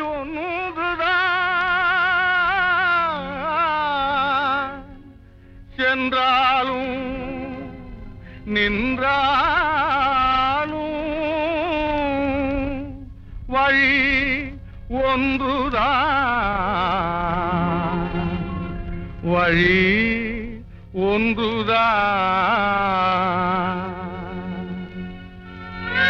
ஒன்றுதான் சென்றாலும் நின்றாலும் வழி ஒன்றுதான் வழி ஒன்றுதான்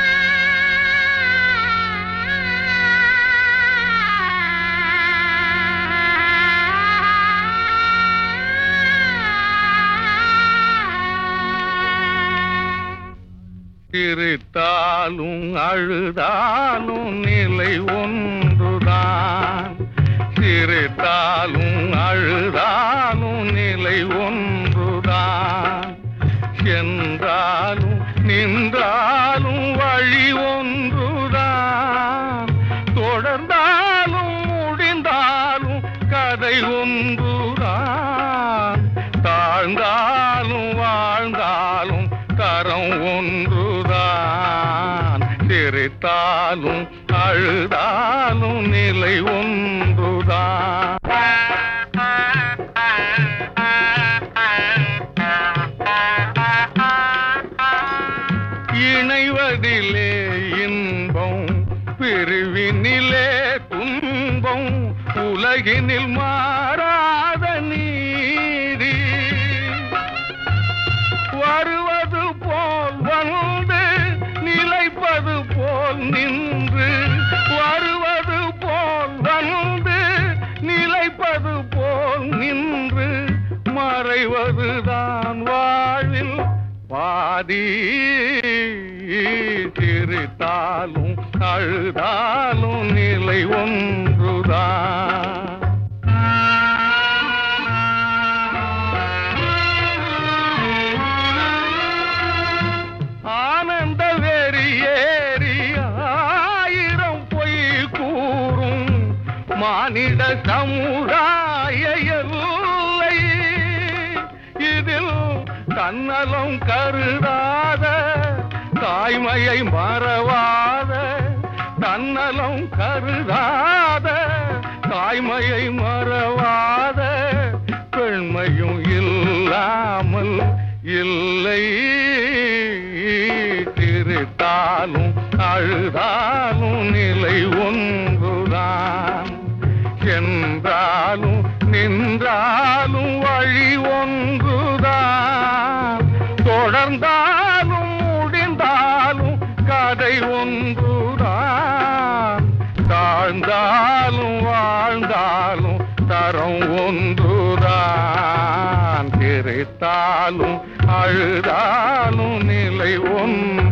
சிரித்தாலும் அழுதாலும் நிலை ஒன்றுதான் சிரித்தாலும் அழுதாலும் நிலை ஒன்றுதான் சென்றாலும் நின்றாலும் வழி ஒன்றுதான் தொடர்ந்தாலும் முடிந்தாலும் கதை ஒன்றுதான் தாழ்ந்தாலும் வாழ்ந்தாலும் தரம் ஒன்றுதான் சிரித்தாலும் அழுதாலும் நிலை ஒன்றுதான் இணைவதிலே இன்பம் பிரிவினிலே துன்பம் உலகினில் மாறாத நீதி வருவது போல் வந்து நிலைப்பது போல் நின்று வருவது போல் வந்து நிலைப்பது போல் நின்று மறைவதுதான் வாழ்வில் பாதி சிரித்தாலும் அழுதாலும் நிலை ஒன்றுதான் ஆனந்த வெறியேறி ஆயிரம் பொய் கூறும் மானிட சமுதாய எல்லை இதில் தன்னலம் கருதாத தாய்மையை மறவாத தன்னலம் கருதாத தாய்மையை மறவாத பெண்மையும் இல்லாமல் இல்லை சிரித்தாலும் அழுதாலும் நிலை ஒன்றுதான் சென்றாலும் நின்றாலும் வழி ஒன்றுதான் தொடர்ந்தாலும் முடிந்தாலும் கதை ஒன்றுதான் தாழ்ந்தாலும் வாழ்ந்தாலும் தரம் ஒன்றுதான் சிரித்தாலும் அழுதாலும் நிலை ஒன்று